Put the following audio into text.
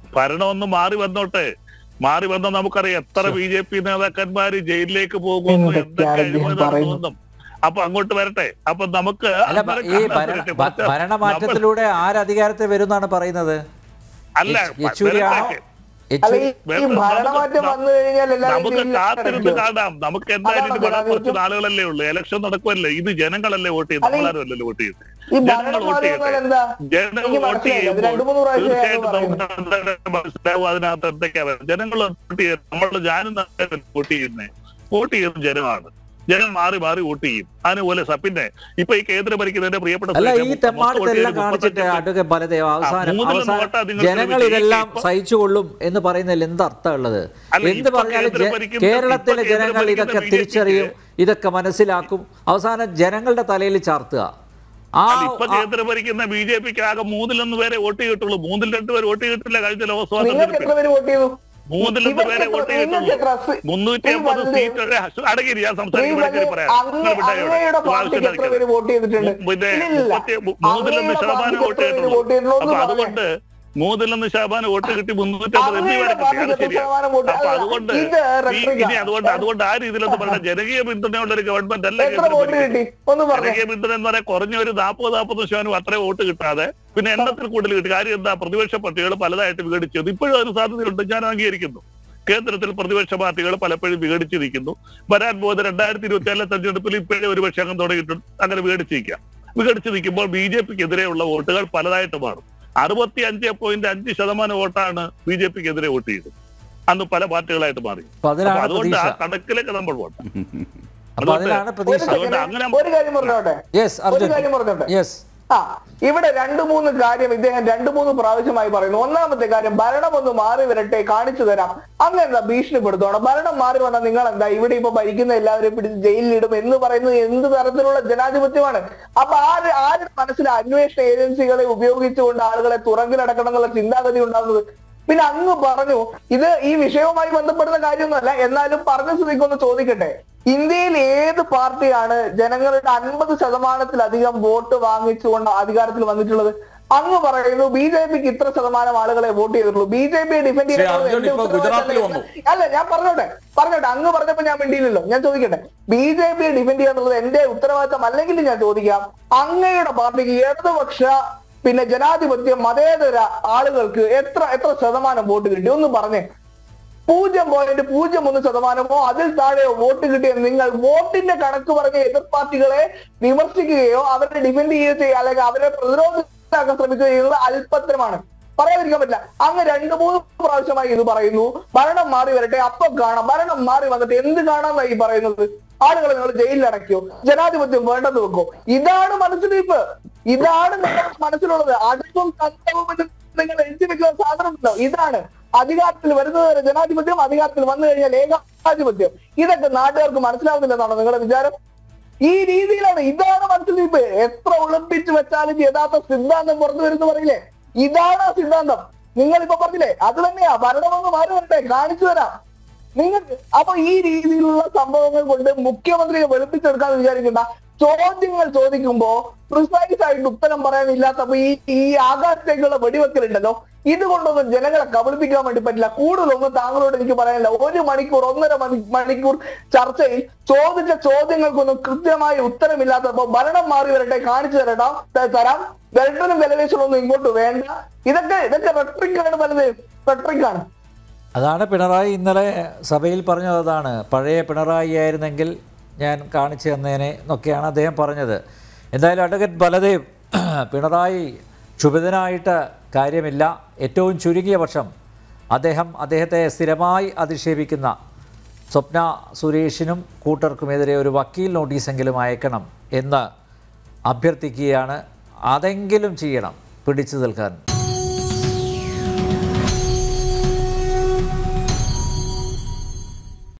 ഭരണമൊന്ന് മാറി വന്നോട്ടെ മാറി വന്ന നമുക്കറിയാം എത്ര ബി ജെ പി നേതാക്കന്മാര് ജയിലിലേക്ക് പോകുന്നു എന്തൊക്കെയാണ് എന്തൊക്കെ ഇദ്ദേഹം അഴിമതി പറയുന്നത്? നടന്നുവെന്നും. അപ്പൊ അങ്ങോട്ട് വരട്ടെ അപ്പൊ നമുക്ക് അല്ല ബ- ഈ അന്നേരം ഭരണ- കാണാൻ ഭ- പറ്റട്ടെ. ഭരണമാറ്റത്തിലൂടെ ആരധികാരത്തിൽ വരുമെന്നാണ് പറയുന്നത് അല്ല യെച്ചൂരിയാണോ വരട്ടെ. അല്ല യെച്ചൂരി ഈ ഈ ഭരണമാറ്റം വന്നു കഴിഞ്ഞാൽ എല്ലാവരും നമുക്ക് ജയിലിൽ കാത്തിരുന്ന് അടയ്ക്കും. കാണാം നമുക്ക് എന്തായാലും അതാണ് ഇത് വളരെ കുറച്ച് ജനാധിപത്യം. നാളുകളല്ലേ ഉള്ളൂ ഇലക്ഷൻ നടക്കുമല്ലേ ഇത് ജനങ്ങളല്ലേ വോട്ട് ചെയ്ത് അല്ല, ഈ- നമ്മളാരും അല്ലല്ലോ വോട്ട് ചെയ്ത് ഈ ജനങ്ങൾ ഭരണം വോട്ട് മാറി ചെയ്യട്ടെ വന്നാൽ എന്താ ജനങ്ങൾ എനിക്ക് വോട്ട് മനസ്സിലായില്ല. ഇത് ചെയ്യുമ്പോൾ രണ്ട് മൂന്ന് പ്രാവശ്യം തീർച്ചയായിട്ടും അയാൾ നമുക്ക് എന്തായാലും മനസ്സിലാവും അതിനകത്ത് എന്തൊക്കെയാ വരുന്നത്. ജനങ്ങൾ വോട്ട് ചെയ്യും നമ്മൾ ഞാനും തന്നെ വോട്ട് ചെയ്യുന്നേ വോട്ട് ചെയ്യുന്നത് ജനമാണ് ജനം മാറി മാറി വോട്ട് ചെയ്യും അതുപോലെ സ- പിന്നെ ഇപ്പൊ ഈ കേന്ദ്രം ഭരിക്കുന്നതിന്റെ പ്രിയപ്പെട്ട അല്ല സുരേഷ് ഈ മൊത്തം തെമ്മാടത്തെല്ലാം വോട്ട് കാണിച്ചിട്ട് ചെയ്ത് അടുക്ക ബലദേവ് അവസാനം മൂന്നിലൊന്ന് അവസാനം വോട്ടാ നിങ്ങൾ ജനങ്ങൾ ശ്രമിച്ചത്. ഇതെല്ലാം ഇപ്പൊ- സഹിച്ചുകൊള്ളും എന്ന് പറയുന്നതിൽ എന്ത് അർത്ഥമുള്ളത് അല്ല, എന്ത് ഇപ്പൊ പറഞ്ഞാലും കേന്ദ്രം ജ- ഭരിക്കുന്ന- കേരളത്തിലെ ഇപ്പൊ കേന്ദ്രം ജനങ്ങൾ ഭരിക്കുന്ന ഇതൊക്കെ BJP ക്ക് തിരിച്ചറിയും ഇതൊക്കെ മനസ്സിലാക്കും അവസാനം ജനങ്ങളുടെ തലയിൽ ചാർത്തുക ആ അല്ല, ഇപ്പൊ ആ- കേന്ദ്രം ഭരിക്കുന്ന ബി ജെ പിക്ക് ആകെ മൂന്നിലൊന്ന് പേരെ വോട്ട് ചെയ്തിട്ടുള്ളൂ മൂന്നിൽ രണ്ട് പേര് വോട്ട് ചെയ്തിട്ടില്ല കഴിഞ്ഞ ലോക്സഭാ നിങ്ങൾക്ക് എത്ര തെരഞ്ഞെടുപ്പിൽ പേര് വോട്ട് ചെയ്തു മൂന്നിൽ രണ്ട് ഇവർക്ക് പേരെ എത്ര- വോട്ട് നിങ്ങൾക്ക് ചെയ്തിട്ടുള്ളൂ എത്ര ശ്രീ- മുന്നൂറ്റി ശ്രീ അമ്പത് ബൽദേവ്, സീറ്റ് അടങ്ങി ഞാൻ ശ്രീ സംസാരിക്കുമ്പോൾ ബൽദേവ്, പറയാം അങ്ങ് നിങ്ങൾ വിട്ടേക്ക് ഇവിടെ. അങ്ങയുടെ ഇത് പാർട്ടിക്ക് എത്ര ആവശ്യമില്ല. പേര് വോട്ട് ചെയ്തിട്ടുണ്ട് പിന്നെ ഇല്ലില്ല. മുപ്പത്തി മൂന്നിലൊന്ന് അങ്ങയുടെ ശതമാനം പാർട്ടിക്ക് വോട്ട് എത്ര പേര് ചെയ്തിട്ടുള്ളൂ വോട്ട് ചെയ്തിട്ടുള്ളൂ അപ്പൊ എന്ന് അതുകൊണ്ട് മൂന്നിലൊന്ന് ശതമാനം വോട്ട് കിട്ടി മുന്നൂറ്റി അമ്പത് എന്നീ അങ്ങയുടെ വരെ കിട്ടി പാർട്ടിക്ക് അത് എത്ര ശരിയാ ശതമാനം വോട്ട് അപ്പൊ അല്ല, അതുകൊണ്ട് ഇത് ഈ- rhetoric ഇനി ആ. അതുകൊണ്ട് അതുകൊണ്ട് ആ രീതിയിലൊന്നും പറഞ്ഞ ജനകീയ പിന്തുണയുള്ള ഒരു ഗവൺമെന്റ് അല്ല എത്ര കേന്ദ്രം വോട്ട് ഭരിക്കുന്നത്. കിട്ടി ഒന്ന് പറഞ്ഞേ ജനകീയ പിന്തുണ എന്ന് പറയാൻ കുറഞ്ഞ ഒരു നാൽപ്പത് നാൽപ്പത് ശതമാനം അത്രയും വോട്ട് കിട്ടാതെ പിന്നെ എണ്ണത്തിൽ കൂടുതൽ കിട്ടി കാര്യം എന്താ പ്രതിപക്ഷ പാർട്ടികൾ പലതായിട്ട് വിഘടിച്ചത് ഇപ്പോഴും അതിന് സാധ്യതയുണ്ട് ഞാൻ അംഗീകരിക്കുന്നു കേന്ദ്രത്തിൽ പ്രതിപക്ഷ പാർട്ടികൾ പലപ്പോഴും വിഘടിച്ചിരിക്കുന്നു വരാൻ പോകുന്ന രണ്ടായിരത്തി ഇരുപത്തി ഏഴിലെ തെരഞ്ഞെടുപ്പിൽ ഇപ്പോഴേ ഒരു പക്ഷേ അങ്ങ് തുടങ്ങിയിട്ടുണ്ട് അങ്ങനെ വിഘടിച്ചിരിക്കാം വിഘടിച്ച് നിൽക്കുമ്പോൾ ബി ജെ പിക്ക് എതിരെയുള്ള വോട്ടുകൾ പലതായിട്ട് മാറും അറുപത്തി അഞ്ച് പോയിന്റ് അഞ്ച് ശതമാനം വോട്ടാണ് ബി ജെ പിക്ക് എതിരെ വോട്ട് ചെയ്തത് അന്ന് പല പാർട്ടികളായിട്ട് മാറി അപ്പൊ അപ്പൊ അതിലാണ് അതുകൊണ്ട് ആ പ്രതീക്ഷ കണക്കിലേക്ക് നമ്മൾ പോകണം അപ്പൊ അതിലാണ് ഒരു പ്രതീക്ഷ അതുകൊണ്ട് second, അങ്ങനെ- ഒരു കാര്യം പറഞ്ഞോട്ടെ യെസ് ഒരു അർജുൻ കാര്യം പറഞ്ഞോട്ടെ യെസ് ആ ഇവിടെ രണ്ടു മൂന്ന് കാര്യം ഇദ്ദേഹം രണ്ടു മൂന്ന് പ്രാവശ്യമായി പറയുന്നു ഒന്നാമത്തെ കാര്യം ഭരണം ഒന്ന് മാറി വരട്ടെ കാണിച്ചു തരാം അങ്ങ് എന്താ ഭീഷണിപ്പെടുത്തണം ഭരണം മാറി വന്നാൽ നിങ്ങൾ എന്താ ഇവിടെ ഇപ്പൊ ഭരിക്കുന്ന എല്ലാവരെയും പിടിച്ച് ജയിലിലിടും എന്ന് പറയുന്നത് എന്ത് തരത്തിലുള്ള ജനാധിപത്യമാണ് അപ്പൊ ആര് ആരുടെ മനസ്സിൽ അന്വേഷണ ഏജൻസികളെ ഉപയോഗിച്ചുകൊണ്ട് ആളുകളെ തുറങ്കിലടക്കണം എന്നുള്ള ചിന്താഗതി ഉണ്ടാകുന്നത് പിന്നെ അങ്ങ് പറഞ്ഞു ഇത് ഈ വിഷയവുമായി ബന്ധപ്പെടുന്ന കാര്യമൊന്നുമല്ല എന്നാലും പറഞ്ഞ സ്ഥിതിക്ക് ഒന്ന് ചോദിക്കട്ടെ ഇന്ത്യയിൽ ഏത് പാർട്ടിയാണ് ജനങ്ങളുടെ അൻപത് ശതമാനത്തിലധികം വോട്ട് വാങ്ങിച്ചുകൊണ്ട് അധികാരത്തിൽ വന്നിട്ടുള്ളത് അങ്ങ് പറയുന്നു ബി ജെ പിക്ക് ഇത്ര ശതമാനം ആളുകളെ വോട്ട് ചെയ്തിട്ടുള്ളൂ B J P defend Shri Arjun ഇപ്പോ ഗുജറാത്തിൽ വന്നു. അല്ല ഞാൻ പറഞ്ഞോട്ടെ പറഞ്ഞോട്ടെ അങ്ങ് പറഞ്ഞപ്പോ ഞാൻ മിണ്ടിയില്ലല്ലോ ഞാൻ ചോദിക്കട്ടെ ബി ജെ പി ഡിഫെൻഡ് ചെയ്യുക എന്നുള്ളത് എന്റെ ഉത്തരവാദിത്തം അല്ലെങ്കിൽ ഞാൻ ചോദിക്കാം അങ്ങയുടെ പാർട്ടിക്ക് ഇടതുപക്ഷ പിന്നെ ജനാധിപത്യ മതേതര ആളുകൾക്ക് എത്ര എത്ര ശതമാനം വോട്ട് കിട്ടി ഒന്ന് പറഞ്ഞേ പൂജ്യം പോയിന്റ് പൂജ്യം ഒന്ന് ശതമാനമോ അതിൽ താഴെയോ വോട്ട് കിട്ടിയ നിങ്ങൾ വോട്ടിന്റെ കണക്ക് പറഞ്ഞ എതിർ പാർട്ടികളെ വിമർശിക്കുകയോ അവരെ ഡിഫെൻഡ് ചെയ്യുകയോ ചെയ്യുക അല്ലെങ്കിൽ അവരെ പ്രതിരോധിക്കാൻ ശ്രമിക്കുകയോ ചെയ്യുന്നത് അല്പത്തരമാണ് പറയാതിരിക്കാൻ പറ്റില്ല അങ്ങ് രണ്ടു മൂന്ന് പ്രാവശ്യമായി ഇത് പറയുന്നു ഭരണം മാറി വരട്ടെ അപ്പം കാണാം ഭരണം മാറി വന്നിട്ട് എന്ത് കാണാന്നായി ഈ പറയുന്നത് ആളുകളെ നിങ്ങൾ ജയിലിൽ അടയ്ക്കോ ജനാധിപത്യം വേണ്ടെന്ന് വെക്കോ ഇതാണ് മനസ്സിലിപ്പ് ഇതാണ് നിങ്ങളുടെ മനസ്സിലുള്ളത് അടുപ്പും കണ്ടവും എന്ന് നിങ്ങൾ എഴുതി വെക്കുന്ന സാധനമുണ്ടോ ഇതാണ് അധികാരത്തിൽ വരുന്നത് വരെ ജനാധിപത്യം അധികാരത്തിൽ വന്നു കഴിഞ്ഞാൽ ഏകാധിപത്യം ഇതൊക്കെ നാട്ടുകാർക്ക് മനസ്സിലാവുന്നില്ലെന്നാണോ നിങ്ങളുടെ വിചാരം ഈ രീതിയിലാണ് ഇതാണ് മനസ്സിലിപ്പ് എത്ര ഒളിപ്പിച്ച് വെച്ചാലും യഥാർത്ഥ സിദ്ധാന്തം പുറത്തു വരുന്നു പറയില്ലേ ഇതാണ് ആ സിദ്ധാന്തം നിങ്ങൾ ഇപ്പൊ പറഞ്ഞില്ലേ അത് തന്നെയാ ഭരണമൊന്ന് മാറി വരട്ടെ കാണിച്ചു തരാം നിങ്ങൾക്ക് അപ്പൊ ഈ രീതിയിലുള്ള സംഭവങ്ങൾ കൊണ്ട് മുഖ്യമന്ത്രിയെ വെളുപ്പിച്ചെടുക്കാന്ന് വിചാരിക്കണ്ട ചോദ്യങ്ങൾ ചോദിക്കുമ്പോ പ്രിസൈസ് ആയിട്ട് ഉത്തരം പറയാനില്ലാത്തപ്പോ ഈ ഈ ആകാശത്തേക്കുള്ള വെടിവെക്കലുണ്ടല്ലോ ഇതുകൊണ്ടൊന്നും ജനങ്ങളെ കബളിപ്പിക്കാൻ വേണ്ടി പറ്റില്ല കൂടുതലൊന്നും താങ്കളോട് എനിക്ക് പറയാനില്ല ഒരു മണിക്കൂർ ഒന്നര മണി- മണിക്കൂർ ചർച്ചയിൽ ചോദിച്ച ചോദ്യങ്ങൾക്കൊന്നും കൃത്യമായ ഉത്തരമില്ലാത്തപ്പോ ഭരണം മാറി വരട്ടെ കാണിച്ചു തരട്ടാം ത- തരാം വെൽട്ടനും വിലവേശനൊന്നും ഇങ്ങോട്ട് വേണ്ട ഇതൊക്കെ ഇതൊക്കെ റെട്രിക്കാണ് പലത് റെട്രിക്കാണ് അതാണ് പിണറായി ഇന്നലെ സഭയിൽ പറഞ്ഞത് അതാണ് പഴയ പിണറായി ആയിരുന്നെങ്കിൽ ഞാൻ കാണിച്ചു തന്നേനെ എന്നൊക്കെയാണ് അദ്ദേഹം പറഞ്ഞത് എന്തായാലും അഡ്വക്കേറ്റ് ബലദേവ് പിണറായി ക്ഷുഭിതനായിട്ട് കാര്യമില്ല ഏറ്റവും ചുരുങ്ങിയ പക്ഷം അദ്ദേഹം അദ്ദേഹത്തെ സ്ഥിരമായി അധിക്ഷേപിക്കുന്ന സ്വപ്ന സുരേഷിനും കൂട്ടർക്കുമെതിരെ ഒരു വക്കീൽ നോട്ടീസെങ്കിലും അയക്കണം എന്ന് അഭ്യർത്ഥിക്കുകയാണ് അതെങ്കിലും ചെയ്യണം പിടിച്ചു നിൽക്കാൻ